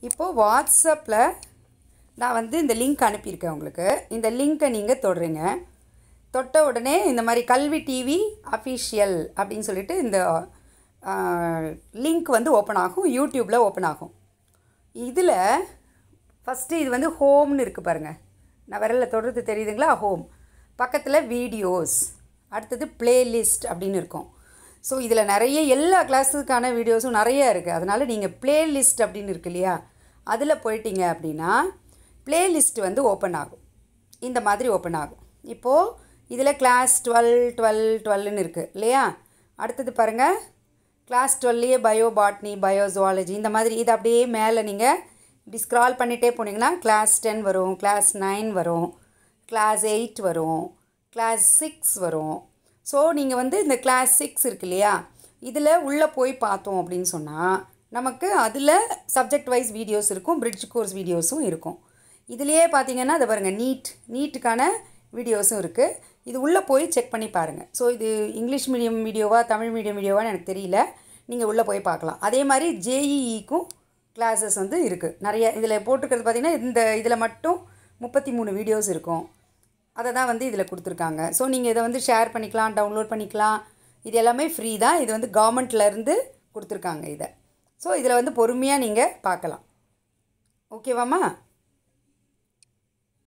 இப்போது வாட்ஸ்அப்பில் நான் வந்து இந்த லிங்க் அனுப்பியிருக்கேன் உங்களுக்கு இந்த லிங்க்கை நீங்கள் தொடுறீங்க தொட்ட உடனே இந்த மாதிரி கல்வி டிவி அஃபிஷியல் அப்படின்னு சொல்லிட்டு இந்த லிங்க் வந்து ஓப்பன் ஆகும் யூடியூப்பில் ஓப்பன் ஆகும் இதில் ஃபஸ்ட்டு இது வந்து ஹோம்னு இருக்குது பாருங்கள் நான் விரலில் தொடுறது தெரியுதுங்களா ஹோம் பக்கத்தில் வீடியோஸ் அடுத்தது பிளேலிஸ்ட் அப்படின்னு இருக்கும் ஸோ இதில் நிறைய எல்லா கிளாஸுக்கான வீடியோஸும் நிறைய இருக்குது அதனால் நீங்கள் பிளேலிஸ்ட் அப்படின்னு இருக்கு இல்லையா அதில் போயிட்டீங்க அப்படின்னா பிளேலிஸ்ட் வந்து ஓப்பன் ஆகும் இந்த மாதிரி ஓப்பன் ஆகும் இப்போது இதில் கிளாஸ் டுவெல் டுவெல் டுவெல்னு இருக்குது இல்லையா அடுத்தது பாருங்கள் கிளாஸ் டுவெல்லையே பயோ பாட்னி பயோ ஜுவாலஜி இந்த மாதிரி இது அப்படியே மேலே நீங்கள் இப்படி ஸ்க்ரால் பண்ணிகிட்டே போனீங்கன்னா கிளாஸ் டென் வரும் கிளாஸ் நைன் வரும் கிளாஸ் எயிட் வரும் கிளாஸ் சிக்ஸ் வரும் ஸோ நீங்கள் வந்து இந்த கிளாஸ் சிக்ஸ் இருக்கு இல்லையா இதில் உள்ளே போய் பார்த்தோம் அப்படின்னு சொன்னால் நமக்கு அதில் சப்ஜெக்ட் வைஸ் வீடியோஸ் இருக்கும் பிரிட்ஜ் கோர்ஸ் வீடியோஸும் இருக்கும் இதுலேயே பார்த்தீங்கன்னா அதை பாருங்கள் நீட் நீட்டுக்கான வீடியோஸும் இருக்குது இது உள்ளே போய் செக் பண்ணி பாருங்கள் ஸோ இது இங்கிலீஷ் மீடியம் வீடியோவா தமிழ் மீடியம் வீடியோவான்னு எனக்கு தெரியல நீங்கள் உள்ளே போய் பார்க்கலாம் அதே மாதிரி ஜேஇஇக்கும் கிளாஸஸ் வந்து இருக்குது நிறைய இதில் போட்டிருக்கிறது பார்த்திங்கன்னா இந்த இதில் மட்டும் முப்பத்தி மூணு வீடியோஸ் இருக்கும் அதை தான் வந்து இதில் கொடுத்துருக்காங்க ஸோ நீங்கள் இதை வந்து ஷேர் பண்ணிக்கலாம் டவுன்லோட் பண்ணிக்கலாம் இது எல்லாமே ஃப்ரீ தான் இது வந்து கவர்மெண்ட்லேருந்து கொடுத்துருக்காங்க இதை ஸோ இதில் வந்து பொறுமையாக நீங்கள் பார்க்கலாம் ஓகேவாம்மா